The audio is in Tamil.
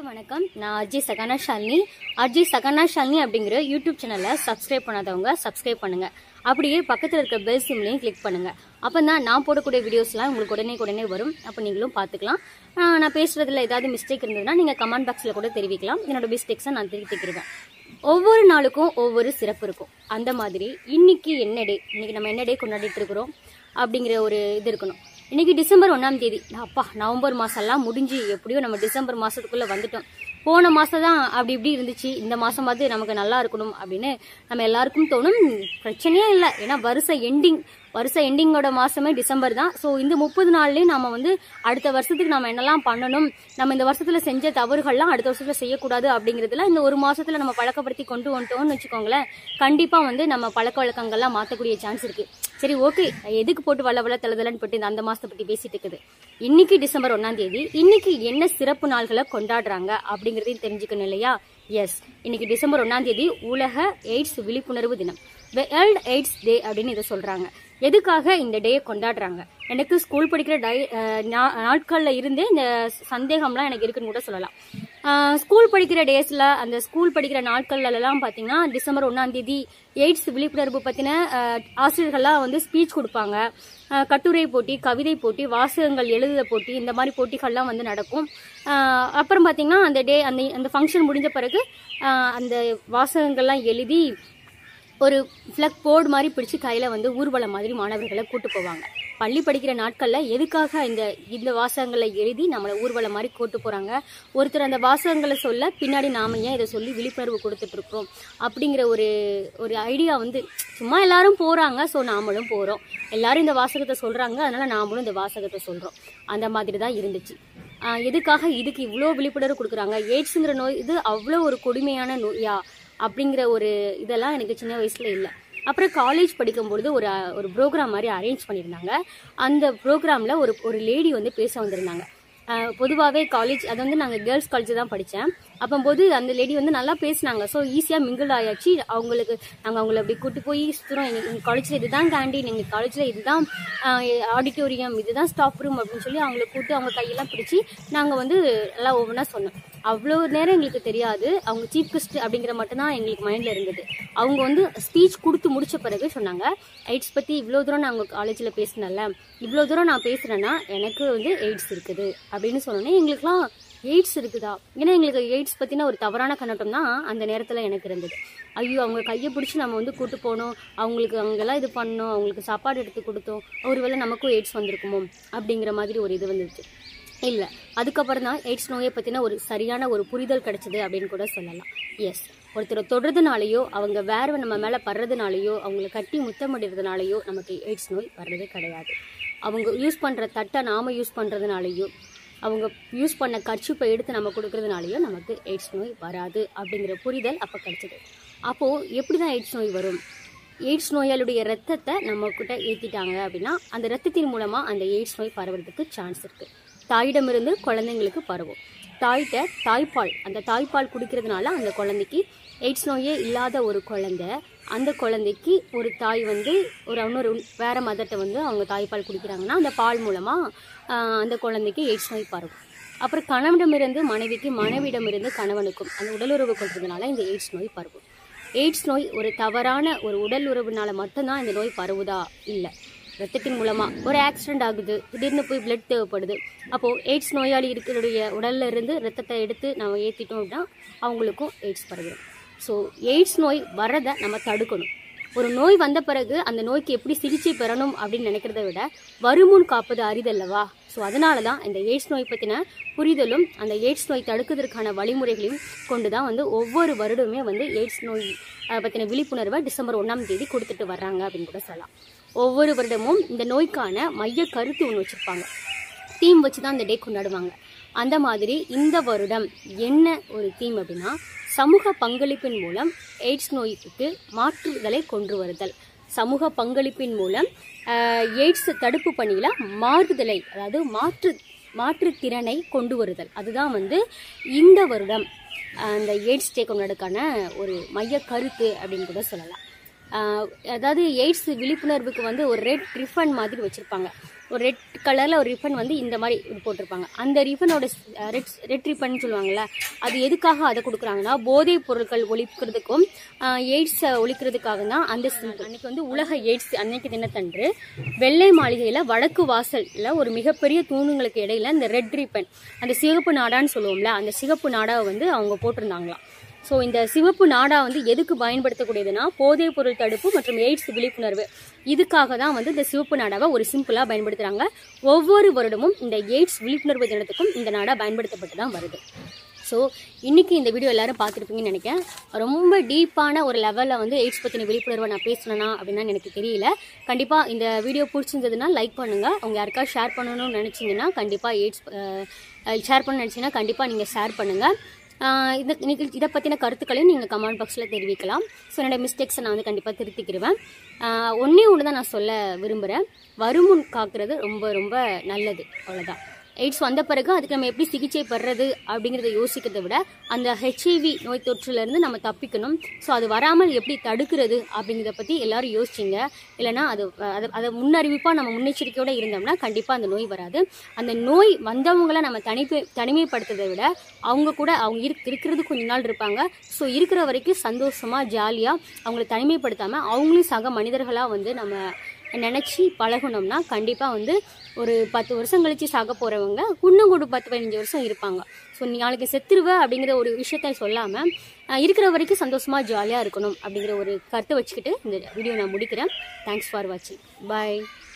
எல்லாருக்கும் வணக்கம் நான் அஜய் சகனா ஷாலினி அஜய் சகனா ஷாலினி அப்படிங்கிற யூடியூப் சேனலை சப்ஸ்கிரைப் பண்ணாதவங்க சப்ஸ்கிரைப் பண்ணுங்க அப்படியே பக்கத்தில் இருக்க பெல் சிம்லையும் கிளிக் பண்ணுங்க அப்போ தான் நான் போடக்கூடிய வீடியோஸ்லாம் உங்களுக்கு உடனே உடனே வரும் அப்போ நீங்களும் பார்த்துக்கலாம் ஆஹ் நான் பேசுறதுல ஏதாவது மிஸ்டேக் இருந்ததுன்னா நீங்கள் கமெண்ட் பாக்ஸில் கூட தெரிவிக்கலாம் என்னோட மிஸ்டேக்ஸை நான் திருத்திக்கிடுவேன் ஒவ்வொரு நாளுக்கும் ஒவ்வொரு சிறப்பு இருக்கும் அந்த மாதிரி இன்னைக்கு என்ன டே இன்னைக்கு நம்ம என்ன டே கொண்டாடிட்டு இருக்கிறோம் அப்படிங்கிற ஒரு இது இருக்கணும் இன்னைக்கு டிசம்பர் ஒன்றாம் தேதி அப்பா நவம்பர் மாசம்லாம் முடிஞ்சு எப்படியோ நம்ம டிசம்பர் மாசத்துக்குள்ள வந்துட்டோம் போன மாசம் தான் அப்படி இப்படி இருந்துச்சு இந்த மாசமாவது நமக்கு நல்லா இருக்கணும் அப்படின்னு நம்ம எல்லாருக்கும் தோணும் பிரச்சனையே இல்லை ஏன்னா வருஷ எண்டிங் வருஷ எண்டிங்கோட மாசமே டிசம்பர் தான் ஸோ இந்த முப்பது நாள்லயே நம்ம வந்து அடுத்த வருஷத்துக்கு நம்ம என்னெல்லாம் பண்ணணும் நம்ம இந்த வருஷத்துல செஞ்ச தவறுகள்லாம் அடுத்த வருஷத்துல செய்யக்கூடாது அப்படிங்கிறதுல இந்த ஒரு மாசத்துல நம்ம பழக்கப்படுத்தி கொண்டு வந்துட்டோம்னு வச்சுக்கோங்களேன் கண்டிப்பா வந்து நம்ம பழக்க வழக்கங்கள்லாம் மாற்றக்கூடிய சான்ஸ் இருக்கு சரி ஓகே எதுக்கு போட்டு வள வள தளதலன்னு போட்டு இந்த அந்த மாசத்தை பத்தி பேசிட்டு இருக்குது இன்னைக்கு டிசம்பர் ஒன்னாம் தேதி இன்னைக்கு என்ன சிறப்பு நாள்களை கொண்டாடுறாங்க அப்படிங்கறதையும் தெரிஞ்சுக்கணும் இல்லையா எஸ் இன்னைக்கு டிசம்பர் ஒன்னாம் தேதி உலக எய்ட்ஸ் விழிப்புணர்வு தினம் வேர்ல்ட் எய்ட்ஸ் டே அப்படின்னு இதை சொல்றாங்க எதுக்காக இந்த டேயை கொண்டாடுறாங்க எனக்கு ஸ்கூல் படிக்கிற டை அஹ் நா- நாட்கள்ல இருந்தே இந்த சந்தேகம்லாம் எனக்கு இருக்குன்னு கூட சொல்லலாம் ஆஹ் ஸ்கூல் படிக்கிற டேஸ்ல அந்த ஸ்கூல் படிக்கிற நாட்கள்ல எல்லாம் பாத்தீங்கன்னா டிசம்பர் ஒன்னாம் தேதி எய்ட்ஸ் விழிப்புணர்வு பத்தின ஆஹ் ஆசிரியர்கள்லாம் வந்து ஸ்பீச் கொடுப்பாங்க ஆஹ் கட்டுரை போட்டி கவிதை போட்டி வாசகங்கள் எழுதுத போட்டி இந்த மாதிரி போட்டிகள்லாம் வந்து நடக்கும் ஆஹ் அப்புறம் பாத்தீங்கன்னா அந்த டே அந்த அந்த ஃபங்க்ஷன் முடிஞ்ச பிறகு ஆஹ் அந்த வாசகங்கள்லாம் எழுதி ஒரு ஃப்ளக் போர்டு மாதிரி பிடிச்சு கையில வந்து ஊர்வலம் மாதிரி மாணவர்களை கூட்டு போவாங்க பள்ளி படிக்கிற நாட்கள்ல எதுக்காக இந்த இந்த வாசகங்களை எழுதி நம்மளை ஊர்வலம் மாதிரி கூட்டு போறாங்க ஒருத்தர் அந்த வாசகங்களை சொல்ல பின்னாடி நாம ஏன் இதை சொல்லி விழிப்புணர்வு கொடுத்துட்டு இருக்கிறோம் அப்படிங்கிற ஒரு ஒரு ஐடியா வந்து சும்மா எல்லாரும் போறாங்க ஸோ நாமளும் போறோம் எல்லாரும் இந்த வாசகத்தை சொல்றாங்க அதனால நாமளும் இந்த வாசகத்தை சொல்றோம் அந்த மாதிரி தான் இருந்துச்சு ஆஹ் எதுக்காக இதுக்கு இவ்வளோ விழிப்புணர்வு கொடுக்குறாங்க எய்ட்ஸுங்கிற நோய் இது அவ்வளோ ஒரு கொடுமையான நோயா அப்படிங்கிற ஒரு இதெல்லாம் எனக்கு சின்ன வயசுல இல்லை அப்புறம் காலேஜ் படிக்கும்பொழுது ஒரு ஒரு ப்ரோக்ராம் மாதிரி அரேஞ்ச் பண்ணியிருந்தாங்க அந்த ப்ரோக்ராமில் ஒரு ஒரு லேடி வந்து பேச வந்திருந்தாங்க பொதுவாகவே காலேஜ் அது வந்து நாங்கள் கேர்ள்ஸ் காலேஜ் தான் படித்தேன் அப்போது அந்த லேடி வந்து நல்லா பேசினாங்க ஸோ ஈஸியாக மிங்கிள் ஆயாச்சு அவங்களுக்கு நாங்கள் அவங்கள அப்படி கூட்டி போய் சுற்றுறோம் எங்கள் எங்கள் காலேஜில் இதுதான் கேண்டீன் எங்கள் காலேஜில் இதுதான் ஆடிட்டோரியம் இதுதான் ஸ்டாஃப் ரூம் அப்படின்னு சொல்லி அவங்கள கூப்பிட்டு அவங்க கையெல்லாம் பிடிச்சி நாங்கள் வந்து எல்லாம் ஒவ்வொன்றா சொன்னோம் அவ்வளோ நேரம் எங்களுக்கு தெரியாது அவங்க சீஃப் கெஸ்ட் அப்படிங்கிற மட்டும்தான் எங்களுக்கு மைண்டில் இருந்தது அவங்க வந்து ஸ்பீச் கொடுத்து முடிச்ச பிறகு சொன்னாங்க எய்ட்ஸ் பற்றி இவ்வளோ தூரம் நான் உங்கள் காலேஜில் பேசினேன்ல இவ்வளோ தூரம் நான் பேசுகிறேன்னா எனக்கு வந்து எய்ட்ஸ் இருக்குது அப்படின்னு சொன்னோன்னே எங்களுக்குலாம் எய்ட்ஸ் இருக்குதா ஏன்னா எங்களுக்கு எய்ட்ஸ் பற்றின ஒரு தவறான கண்ணோட்டம் தான் அந்த நேரத்தில் எனக்கு இருந்தது ஐயோ அவங்க கையை பிடிச்சி நம்ம வந்து கூட்டு போனோம் அவங்களுக்கு அங்கெல்லாம் இது பண்ணோம் அவங்களுக்கு சாப்பாடு எடுத்து கொடுத்தோம் ஒருவேளை நமக்கும் எய்ட்ஸ் வந்திருக்குமோ அப்படிங்கிற மாதிரி ஒரு இது வந்துருச்சு இல்லை அதுக்கப்புறம் தான் எய்ட்ஸ் நோயை பற்றின ஒரு சரியான ஒரு புரிதல் கிடைச்சது அப்படின்னு கூட சொல்லலாம் எஸ் ஒருத்தரை தொடுறதுனாலையோ அவங்க வேர்வை நம்ம மேலே படுறதுனாலையோ அவங்கள கட்டி முத்தமிடுறதுனாலையோ நமக்கு எய்ட்ஸ் நோய் வர்றது கிடையாது அவங்க யூஸ் பண்ணுற தட்டை நாம் யூஸ் பண்ணுறதுனாலையோ அவங்க யூஸ் பண்ண கர்ச்சிப்பை எடுத்து நம்ம கொடுக்கறதுனாலையோ நமக்கு எய்ட்ஸ் நோய் வராது அப்படிங்கிற புரிதல் அப்போ கிடைச்சது அப்போது எப்படி தான் எய்ட்ஸ் நோய் வரும் எய்ட்ஸ் நோயாளுடைய ரத்தத்தை நம்ம கிட்ட ஏற்றிட்டாங்க அப்படின்னா அந்த ரத்தத்தின் மூலமாக அந்த எய்ட்ஸ் நோய் பரவுறதுக்கு சான்ஸ் இருக்குது தாயிடமிருந்து குழந்தைங்களுக்கு பரவும் தாய்கிட்ட தாய்ப்பால் அந்த தாய்ப்பால் குடிக்கிறதுனால அந்த குழந்தைக்கு எய்ட்ஸ் நோயே இல்லாத ஒரு குழந்தை அந்த குழந்தைக்கு ஒரு தாய் வந்து ஒரு இன்னொரு வேற மதத்தை வந்து அவங்க தாய்ப்பால் குடிக்கிறாங்கன்னா அந்த பால் மூலமாக அந்த குழந்தைக்கு எய்ட்ஸ் நோய் பரவும் அப்புறம் கணவனிடமிருந்து மனைவிக்கு மனைவிடமிருந்து கணவனுக்கும் அந்த உடலுறவு கொள்றதுனால இந்த எய்ட்ஸ் நோய் பரவும் எய்ட்ஸ் நோய் ஒரு தவறான ஒரு உடல் உறவுனால மட்டும்தான் இந்த நோய் பரவுதா இல்லை ரத்தத்தின் மூலமா ஒரு ஆக்சிடென்ட் ஆகுது திடீர்னு போய் பிளட் தேவைப்படுது அப்போ எய்ட்ஸ் நோயாளி இருக்கிறடைய உடல்ல இருந்து ரத்தத்தை எடுத்து நம்ம ஏத்திட்டோம் அப்படின்னா அவங்களுக்கும் எய்ட்ஸ் பரவிடும் ஸோ எய்ட்ஸ் நோய் வர்றதை நம்ம தடுக்கணும் ஒரு நோய் வந்த பிறகு அந்த நோய்க்கு எப்படி சிகிச்சை பெறணும் அப்படின்னு நினைக்கிறத விட வருமுன் காப்பது அரிதல்லவா ஸோ அதனால தான் இந்த எய்ட்ஸ் நோய் பற்றின புரிதலும் அந்த எய்ட்ஸ் நோய் தடுக்கிறதுக்கான வழிமுறைகளையும் கொண்டு தான் வந்து ஒவ்வொரு வருடமே வந்து எய்ட்ஸ் நோய் அஹ், பற்றின விழிப்புணர்வை டிசம்பர் ஒன்றாம் தேதி கொடுத்துட்டு வர்றாங்க அப்படின்னு கூட சொல்லலாம் ஒவ்வொரு வருடமும் இந்த நோய்க்கான மைய கருத்து ஒன்று வச்சுருப்பாங்க தீம் வச்சு தான் இந்த டே கொண்டாடுவாங்க அந்த மாதிரி இந்த வருடம் என்ன ஒரு தீம் அப்படின்னா சமூக பங்களிப்பின் மூலம் எய்ட்ஸ் நோய்க்கு மாற்றுதலை கொண்டு வருதல் சமூக பங்களிப்பின் மூலம் ஆஹ், எய்ட்ஸ் தடுப்பு பணியில மாறுதலை அதாவது மாற்று மாற்றுத்திறனை கொண்டு வருதல் அதுதான் வந்து இந்த வருடம் அந்த எய்ட்ஸ் டே கொண்டாடுக்கான ஒரு மைய கருத்து அப்படின்னு கூட சொல்லலாம் ஆஹ் அதாவது எய்ட்ஸ் விழிப்புணர்வுக்கு வந்து ஒரு ரெட் ரிஃபன் மாதிரி வச்சுருப்பாங்க ஒரு ரெட் கலரில் ஒரு ரிப்பன் வந்து இந்த மாதிரி இது போட்டிருப்பாங்க அந்த ரிப்பனோட ரெட் ரெட் ரிப்பன் சொல்லுவாங்கல்ல அது எதுக்காக அதை கொடுக்குறாங்கன்னா போதைப் பொருட்கள் ஒழிக்கிறதுக்கும் எய்ட்ஸை ஒழிக்கிறதுக்காக தான் அந்த symbol. அன்னைக்கு வந்து உலக எய்ட்ஸ் அன்னைக்கு தினத்தன்று வெள்ளை மாளிகையில் வடக்கு வாசலில் ஒரு மிகப்பெரிய தூணுங்களுக்கு இடையில இந்த ரெட் ரிப்பன் அந்த சிவப்பு நாடான்னு சொல்லுவோம்ல அந்த சிவப்பு நாடாவை வந்து அவங்க போட்டிருந்தாங்களாம் ஸோ இந்த சிவப்பு நாடா வந்து எதுக்கு பயன்படுத்தக்கூடியதுன்னா போதைப் பொருள் தடுப்பு மற்றும் எய்ட்ஸ் விழிப்புணர்வு இதுக்காக தான் வந்து இந்த சிவப்பு நாடாவை ஒரு சிம்பிளாக பயன்படுத்துகிறாங்க ஒவ்வொரு வருடமும் இந்த எய்ட்ஸ் விழிப்புணர்வு தினத்துக்கும் இந்த நாடா பயன்படுத்தப்பட்டு தான் வருது ஸோ இன்னைக்கு இந்த வீடியோ எல்லாரும் பார்த்துருப்பீங்கன்னு நினைக்கிறேன் ரொம்ப டீப்பான ஒரு லெவலில் வந்து எய்ட்ஸ் பற்றின விழிப்புணர்வை நான் பேசணும்னா அப்படின்னா எனக்கு தெரியல கண்டிப்பாக இந்த வீடியோ பிடிச்சிருந்ததுன்னா லைக் பண்ணுங்கள் அவங்க யாருக்கா ஷேர் பண்ணணும்னு நினச்சிங்கன்னா கண்டிப்பாக எய்ட்ஸ் ஷேர் பண்ண நினச்சிங்கன்னா கண்டிப்பாக நீங்கள் ஷேர் பண்ணுங்கள் ஆஹ் இந்த நிகழ் இதை பற்றின கருத்துக்களையும் நீங்கள் கமெண்ட் பாக்ஸில் தெரிவிக்கலாம் ஸோ என்னோட மிஸ்டேக்ஸை நான் வந்து கண்டிப்பாக திருத்திக்கிடுவேன் ஆஹ் ஒண்ணே ஒன்று தான் நான் சொல்ல விரும்புகிறேன் வருமுன் காக்கிறது ரொம்ப ரொம்ப நல்லது அவ்வளோதான் எய்ட்ஸ் வந்த பிறகு அதுக்கு நம்ம எப்படி சிகிச்சை பெறுறது அப்படிங்கிறத யோசிக்கிறதை விட அந்த ஹெச்ஐவி நோய் தொற்றுலேருந்து நம்ம தப்பிக்கணும் ஸோ அது வராமல் எப்படி தடுக்கிறது அப்படிங்கிறத பற்றி எல்லாரும் யோசிச்சிங்க இல்லைன்னா அது அதை அதை முன்னறிவிப்பாக நம்ம முன்னெச்சரிக்கையோடு இருந்தோம்னா கண்டிப்பாக அந்த நோய் வராது அந்த நோய் வந்தவங்கள நம்ம தனிப்பை தனிமைப்படுத்துறதை விட அவங்க கூட அவங்க இருக் இருக்கிறது கொஞ்ச நாள் இருப்பாங்க ஸோ இருக்கிற வரைக்கும் சந்தோஷமாக ஜாலியாக அவங்கள தனிமைப்படுத்தாமல் அவங்களும் சக மனிதர்களாக வந்து நம்ம நினச்சி பழகுனோம்னா கண்டிப்பாக வந்து ஒரு பத்து வருஷம் கழித்து சாக போகிறவங்க இன்னும் கூட பத்து பதினஞ்சு வருஷம் இருப்பாங்க ஸோ நீ நாளைக்கு செத்துருவ அப்படிங்கிற ஒரு விஷயத்த சொல்லாமல் இருக்கிற வரைக்கும் சந்தோஷமாக ஜாலியாக இருக்கணும் அப்படிங்கிற ஒரு கருத்தை வச்சுக்கிட்டு இந்த வீடியோ நான் முடிக்கிறேன் தேங்க்ஸ் ஃபார் வாட்சிங் பாய்